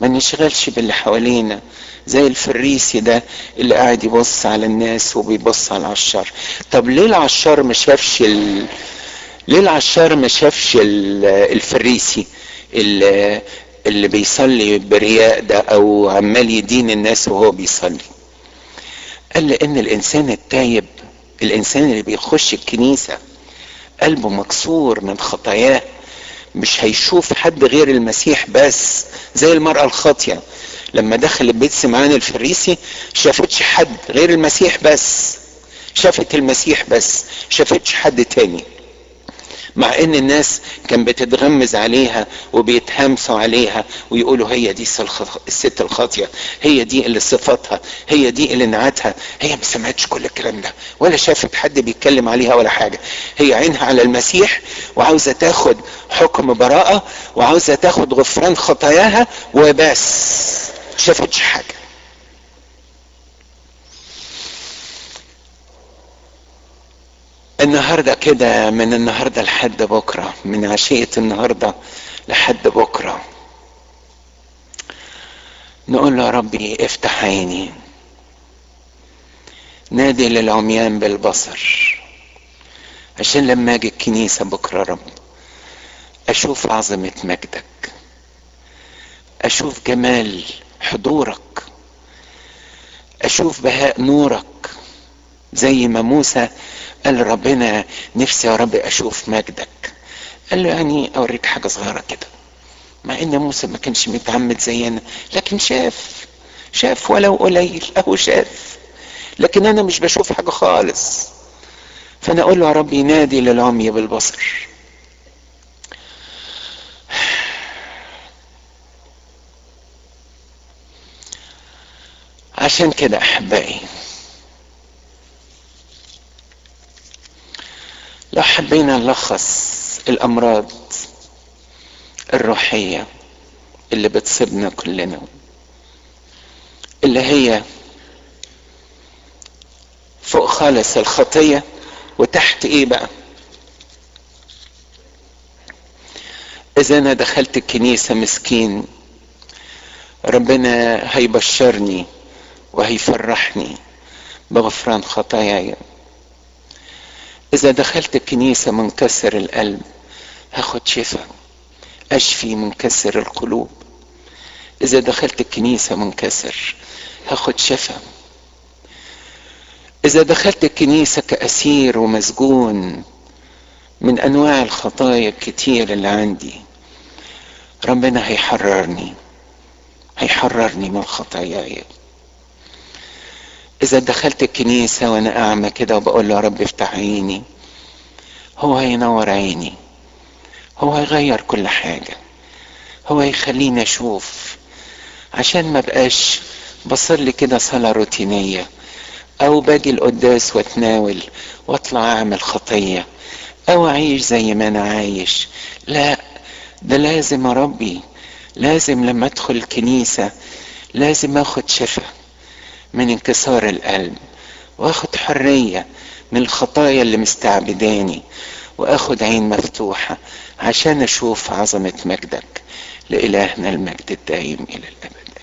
ما نشغلش باللي حوالينا زي الفريسي ده اللي قاعد يبص على الناس وبيبص على العشار طب ليه العشار ما شافش ال... ليه العشار ما شافش ال... الفريسي اللي, اللي بيصلي برياء ده او عمال يدين الناس وهو بيصلي قال لان الانسان التايب الانسان اللي بيخش الكنيسه قلبه مكسور من خطاياه مش هيشوف حد غير المسيح بس زي المرأة الخاطية لما دخل البيت سمعان الفريسي شافتش حد غير المسيح بس شافت المسيح بس شافتش حد تاني مع ان الناس كان بتتغمز عليها وبيتهمسوا عليها ويقولوا هي دي الست الخاطية هي دي اللي صفاتها هي دي اللي نعتها هي ما سمعتش كل الكلام ده ولا شافت حد بيتكلم عليها ولا حاجة هي عينها على المسيح وعاوزة تاخد حكم براءة وعاوزة تاخد غفران خطاياها وبس شافتش حاجة النهارده كده من النهارده لحد بكره من عشيه النهارده لحد بكره نقول له يا ربي افتح عيني نادي للعميان بالبصر عشان لما اجي الكنيسه بكره يا رب اشوف عظمه مجدك اشوف جمال حضورك اشوف بهاء نورك زي ما موسى قال ربنا نفسي يا رب اشوف مجدك قال له يعني اوريك حاجه صغيره كده مع ان موسى ما كانش متعمد زينا لكن شاف شاف ولو قليل اهو شاف لكن انا مش بشوف حاجه خالص فانا اقول له يا رب ينادي للعمي بالبصر عشان كده احبائي لو حبينا نلخص الامراض الروحيه اللي بتصيبنا كلنا اللي هي فوق خالص الخطيه وتحت ايه بقى اذا انا دخلت الكنيسه مسكين ربنا هيبشرني وهيفرحني بغفران خطاياي إذا دخلت الكنيسة منكسر القلب هاخد شفاء أشفي منكسر القلوب إذا دخلت الكنيسة منكسر هاخد شفاء إذا دخلت الكنيسة كأسير ومسجون من أنواع الخطايا الكتير اللي عندي ربنا هيحررني هيحررني من خطاياي إذا دخلت الكنيسة وأنا أعمى كده وبقول له يا رب افتح عيني هو هينور عيني هو هيغير كل حاجة هو هيخليني أشوف عشان ما بقاش بصلي كده صلاة روتينية أو باجي القداس واتناول واطلع أعمل خطية أو أعيش زي ما أنا عايش لا ده لازم أربي لازم لما أدخل الكنيسة لازم أخد شفاء من انكسار القلب واخد حرية من الخطايا اللي مستعبداني واخد عين مفتوحة عشان اشوف عظمة مجدك لإلهنا المجد الدائم الى الابد